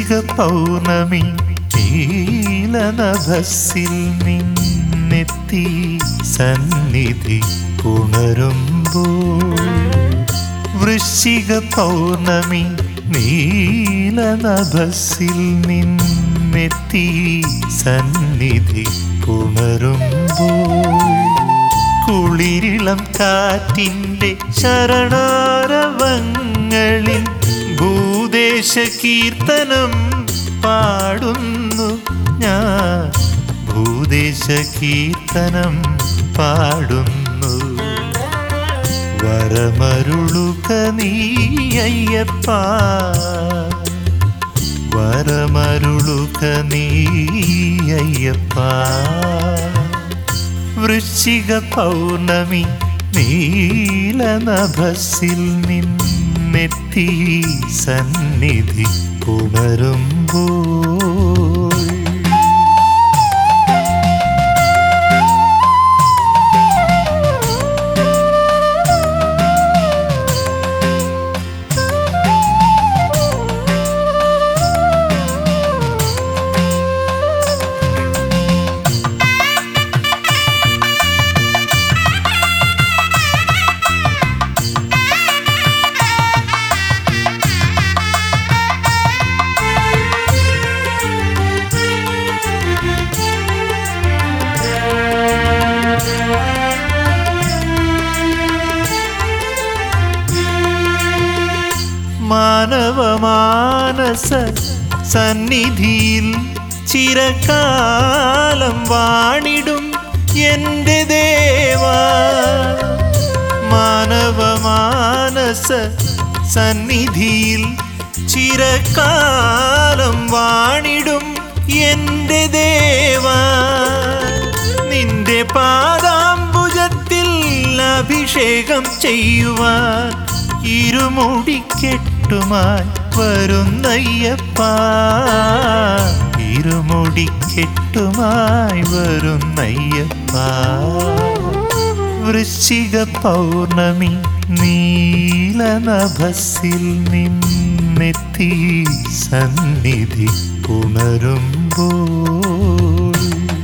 വൃശ്ചിക പൗർണമി നീലനഭസിൽ നിന്നെത്തി സന്നിധി ഉണരുമ്പോൾ വൃശ്ചിക പൗർണമി നീലനഭസിൽ നിന്നെത്തി സന്നിധി ഉണരുമ്പോൾ കുളിരിളം കാറ്റിൻ്റെ ശരണാരവങ്ങളിൽ ഭൂദേശ കീർത്തനം പാടുന്നു ഞാൻ ഭൂദേശ കീർത്തനം പാടുന്നു വരമരുളുക നീ അയ്യപ്പ വരമരുളുക നീ അയ്യപ്പ വൃശ്ചിക പൗർണമി നീലനഭസിൽ നിന്നെത്തി സന്നിധി ഉണരുമ്പോൾ മാനവമാനസ സന്നിധിയിൽ ചിരകാലം വാണിടും എൻ്റെ ദേവ മാനവമാനസ സന്നിധിയിൽ ചിരകാലം വാണിടും എൻ്റെ ദേവ നിന്റെ പാദാംബുജത്തിൽ അഭിഷേകം ചെയ്യുവാൻ ഇരുമുടിക്കെട്ടുമായി വരുന്നയ്യപ്പ ഇരുമുടിക്കെട്ടുമായി വരുന്നയ്യപ്പ വൃശ്ചിക പൗർണമി നീലനഭസിൽ നിന്നെത്തി സന്നിധി ഉണരുമ്പോൾ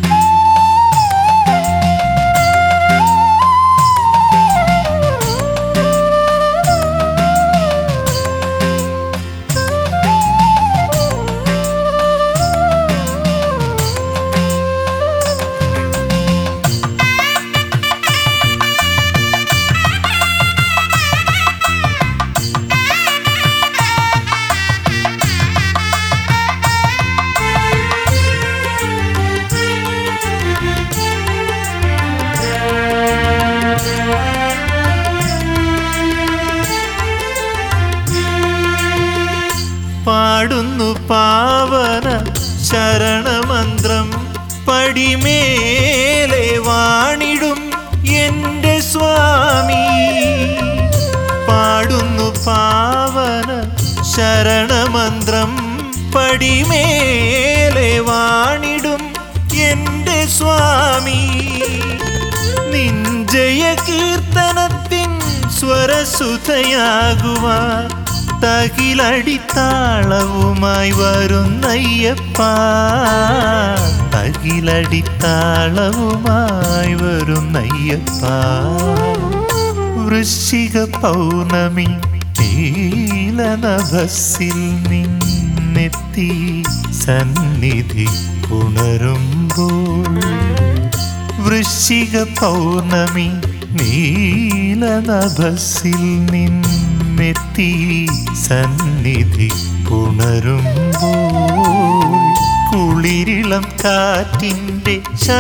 പാടുന്നു പാവന ശരണമന്ത്രം പടിമേലെ വാണിടും എൻ്റെ സ്വാമി പാടുന്നു പാവന ശരണമന്ത്രം പടിമേലെ വാണിടും എൻ്റെ സ്വാമി നിഞ്ചയ കീർത്തനത്തിൻ സ്വരസുതയാകുവാൻ തകിലടിത്താളവുമായി വരുന്നയ്യപ്പ തകിലടിത്താളവുമായി വരുന്നയ്യപ്പ വൃശ്ചിക പൗർണമി നീലനഭസിൽ നിന്നെത്തി സന്നിധി ഉണരുമ്പോൾ വൃശ്ചിക പൗർണമി നീലനഭസിൽ നിന്നെത്തി സന്നിധി ഉണരുമ്പോൾ കുളിരിളം കാറ്റിൻ്റെ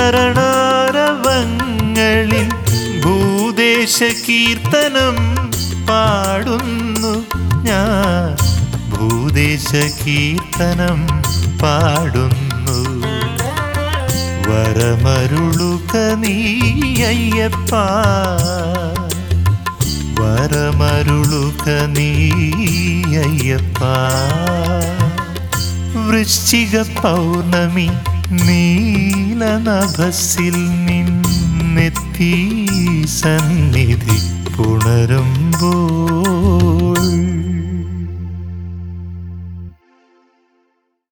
ശരണാരവങ്ങളിൽ ഭൂദേശ കീർത്തനം പാടുന്നു ഞാൻ ഭൂദേശ കീർത്തനം പാടുന്നു വരമരുളുക നീ അയ്യപ്പ വരമരുളുക നീ അയ്യപ്പ വൃശ്ചിക പൗർണമി നീലനഭസിൽ നിന്നെത്തി സന്നിധി